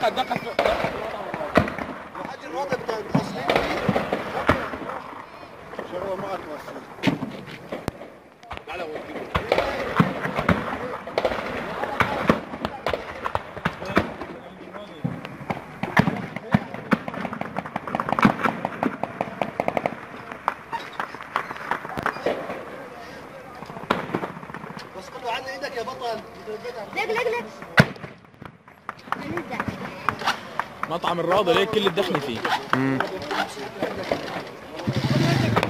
دخل دخل في لحد الوضع بتاع المحصلين دي شغله معك بس تعالى وديك. بس قل له عن ايدك يا بطل لك لك لك هنبدأ مطعم الراضي ليه كل الدخل فيه